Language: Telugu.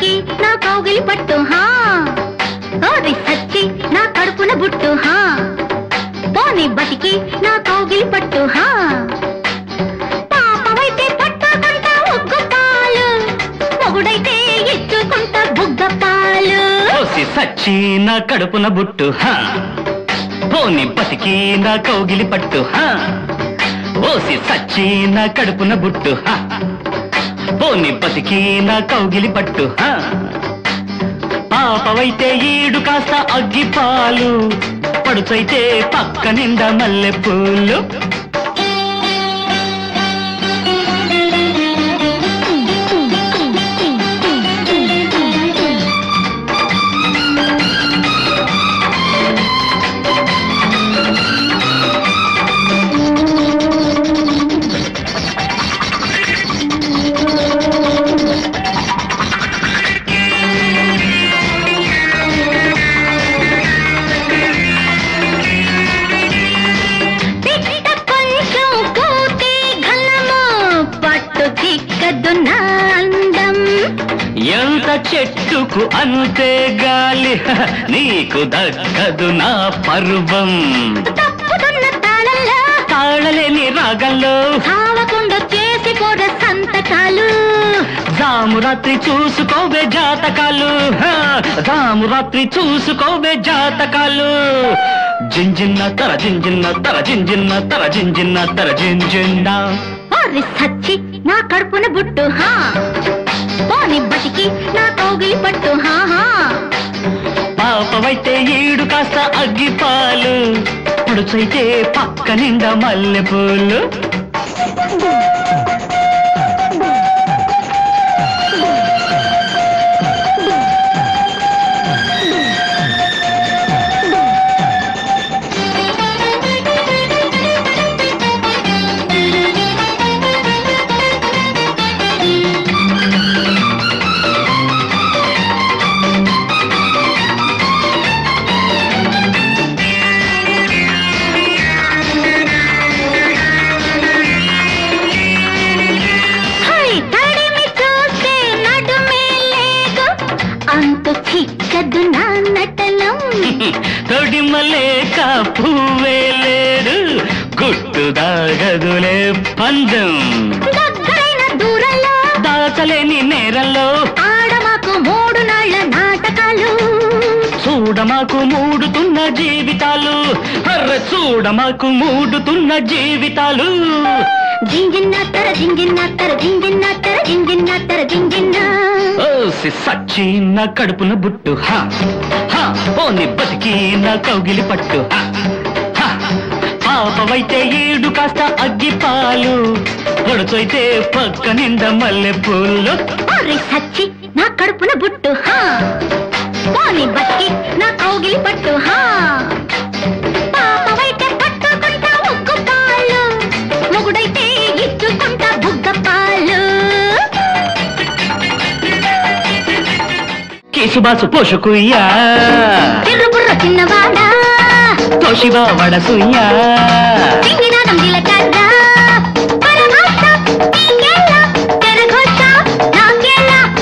బతికి నా కౌగిలి పట్టు హా ఓరి సచ్చి నా కడుపున బుట్టు హా పోని బతికి నా కౌగిలి పట్టు హా పాపమైతే పట్టుకుంటా ఉగ్గు పాలు మొగుడైతే ఇచ్చుకుంటా బుగ్గ పాలు ఓసి సచ్చి నా కడుపున బుట్టు హా పోని బతికి నా కౌగిలి పట్టు హా ఓసి సచ్చి నా కడుపున బుట్టు హా పోని బతికి నా కౌగిలి పట్టు హా పాపవైతే ఈడు కాస్త అగ్గి పాలు పడుచైతే పక్క నిండా మల్లె పూలు పిట్ట కొంచెం కూతి ఘనము పట్టు చిక్కదు నా అందం ఎంత చెట్టుకు అంతే గాలి హ, నీకు దక్కదు నా పర్వం తప్పుతున్న తాళంలో తాళలేని రాగంలో సావకుండా చేసి పోర సంతకాలు రాత్రి చూసుకోవే జాతకాలు హ, రాత్రి చూసుకోవే జాతకాలు జింజిన్న తర జింజిన్న తర జింజిన్న తర జింజిన్న తర జింజిన్న ఓరి సచ్చి నా కడుపున బుట్టు హా పోని బతికి నా కౌగిలి పట్టు హా హా పాపవైతే ఈడు కాస్త అగ్గిపాలు పుడుచైతే పక్క నిండా మల్లెపూలు హై తడిమి చూస్తే నడుమే లేదు అంతు చిక్కదు నా నటనం తొడిమలేక పువ్వే లేడు గుట్టు దాగదులే పందెం దగ్గరైన దూరంలో దాచలేని నేరంలో ఆడమాకు మూడు నాళ్ళ నాటకాలు చూడమాకు మూడుతున్న జీవితాలు అర్ర చూడమాకు మూడుతున్న జీవితాలు జింజిన్న తర జింజిన్న తర జింజిన్న తర జింజిన్న తర జింజిన్న ఓసి సచ్చి నా కడుపున బుట్టు హా హా పోని బతికి నా కౌగిలి పట్టు హా హా పాపవైతే ఈడు కాస్త అగ్గిపాలు పొడుచైతే పక్క నిండా మల్లె పూలు ఒరే సచ్చి నా కడుపున బుట్టు హా పోని బతికి నా కౌగిలి పట్టు హా పాపవైతే పట్టుకుంటా ఉగ్గు పాలు మొగుడైతే ఇచ్చుకుంటా బుగ్గ పాలు కేసుబాసు పోషకుయ్యా చిర్రుబుర్ర చిన్నవాడా తోషిబా వడసుయ్యా చింగినాదం జిలకర్రా